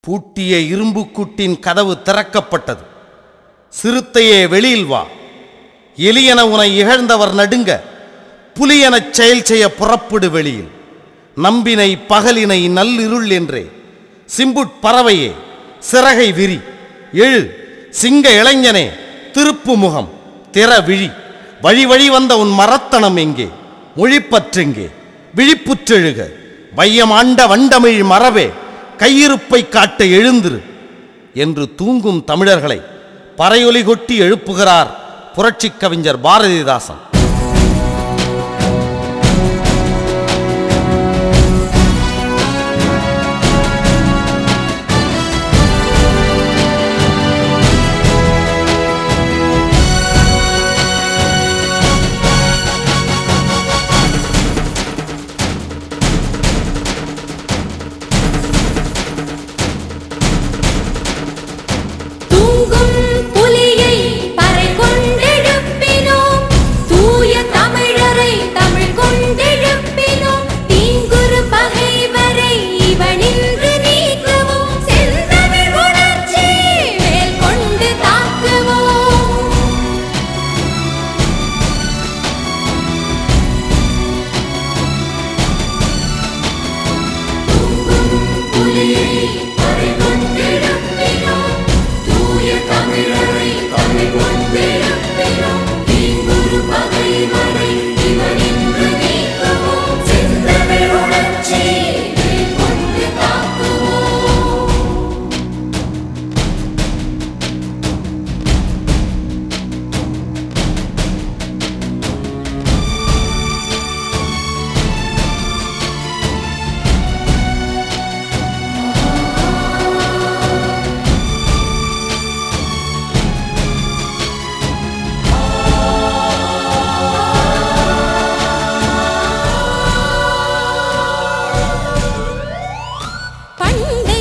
பூட்டிய இரும்புக்கூட்டின் கதவு திறக்கப்பட்டது சிறுத்தையே வெளியில் வா எலியென உனை இகழ்ந்தவர் நடுங்க புலியெனச் செயல் செய்ய புறப்படு வெளியில் நம்பினை பகலினை நல்லிருள் என்றே சிம்புட் பறவையே சிறகை விரி எழு சிங்க இளைஞனே திருப்பு முகம் திற விழி வழி வழி வந்த உன் மரத்தனம் எங்கே மொழிப்பற்றெங்கே விழிப்புற்றெழுக வையமாண்ட வண்டமிழ் மரபே கையிருப்பை காட்ட எழுந்திரு என்று தூங்கும் தமிழர்களை பறையொலி கொட்டி எழுப்புகிறார் புரட்சிக் கவிஞர் பாரதிதாசன் தூங்கும் புலியை பறை கொண்டெழுப்பினோம் தூய தமிழரை தமிழ் கொண்டெழுப்பினோம் தீங்குரு பகைவரை இவனின்று நீக்குவோம் செந்தமிழ் உணர்ச்சி வேல் கொண்டு தாக்குவோம் புலியை பறை கொண்டெழுப்பினோம் தூய தமிழரை தமிழ் கொண்டெழுப்பினோம் தீங்குரு பகைவரை இவனின்று நீக்குவோம் செந்தமிழ் உணர்ச்சி வேல் கொண்டு தாக்குவோம் பண்டை